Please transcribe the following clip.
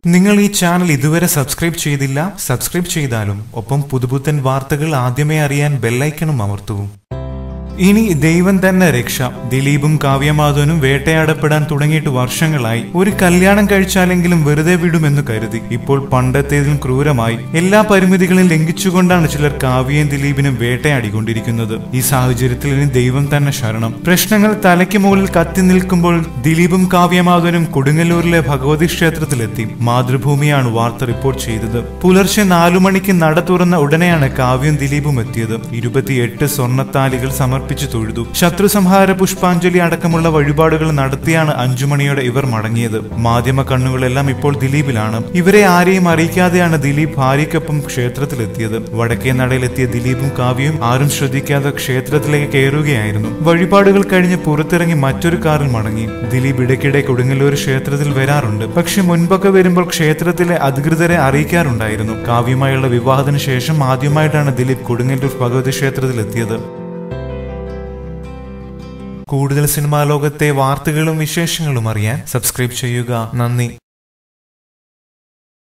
നിങ്ങൾ ഈ ചാനൽ ഇതുവരെ സബ്സ്ക്രൈബ് ചെയ്തില്ല സബ്സ്ക്രൈബ് ചെയ്താലും ഒപ്പം പുതുപുത്തൻ വാർത്തകൾ ആദ്യമേ അറിയാൻ ബെല്ലൈക്കണും അമർത്തൂ ഇനി ദൈവം തന്നെ രക്ഷ ദിലീപും കാവ്യമാധവനും വേട്ടയാടപ്പെടാൻ തുടങ്ങിയിട്ട് വർഷങ്ങളായി ഒരു കല്യാണം കഴിച്ചാലെങ്കിലും വെറുതെ വിടുമെന്ന് കരുതി ഇപ്പോൾ പണ്ടത്തേതിലും ക്രൂരമായി എല്ലാ പരിമിതികളും ലംഘിച്ചുകൊണ്ടാണ് ചിലർ കാവ്യയും ദിലീപിനും വേട്ടയാടിക്കൊണ്ടിരിക്കുന്നത് ഈ സാഹചര്യത്തിൽ ഇനി ദൈവം തന്നെ ശരണം പ്രശ്നങ്ങൾ തലയ്ക്ക് മുകളിൽ കത്തി നിൽക്കുമ്പോൾ ദിലീപും കാവ്യമാധവനും കൊടുങ്ങല്ലൂരിലെ ഭഗവതി ക്ഷേത്രത്തിലെത്തി മാതൃഭൂമിയാണ് വാർത്ത റിപ്പോർട്ട് ചെയ്തത് പുലർച്ചെ നാലു മണിക്ക് നട തുറന്ന ഉടനെയാണ് കാവ്യം ദിലീപും എത്തിയത് ഇരുപത്തിയെട്ട് സ്വർണ്ണത്താലികൾ സമർപ്പിച്ചു തൊഴുതു ശത്രു സംഹാര പുഷ്പാഞ്ജലി അടക്കമുള്ള വഴിപാടുകൾ നടത്തിയാണ് അഞ്ചു മണിയോടെ ഇവർ മടങ്ങിയത് മാധ്യമ കണ്ണുകളെല്ലാം ഇപ്പോൾ ദിലീപിലാണ് ഇവരെ ആരെയും അറിയിക്കാതെയാണ് ദിലീപ് ഭാര്യയ്ക്കൊപ്പം ക്ഷേത്രത്തിലെത്തിയത് വടക്കേ നടയിലെത്തിയ ദിലീപും കാവ്യയും ആരും ശ്രദ്ധിക്കാതെ ക്ഷേത്രത്തിലേക്ക് കയറുകയായിരുന്നു വഴിപാടുകൾ കഴിഞ്ഞ് പുറത്തിറങ്ങി മറ്റൊരു കാറിൽ മടങ്ങി ദിലീപ് ഇടയ്ക്കിടെ കൊടുങ്ങല്ലൂർ ക്ഷേത്രത്തിൽ വരാറുണ്ട് പക്ഷെ മുൻപൊക്കെ വരുമ്പോൾ ക്ഷേത്രത്തിലെ അധികൃതരെ അറിയിക്കാറുണ്ടായിരുന്നു കാവ്യമായുള്ള വിവാഹത്തിന് ശേഷം ആദ്യമായിട്ടാണ് ദിലീപ് കൊടുങ്ങല്ലൂർ ഭഗവതി ക്ഷേത്രത്തിലെത്തിയത് കൂടുതൽ സിനിമാ ലോകത്തെ വാർത്തകളും വിശേഷങ്ങളും അറിയാൻ സബ്സ്ക്രൈബ് ചെയ്യുക നന്ദി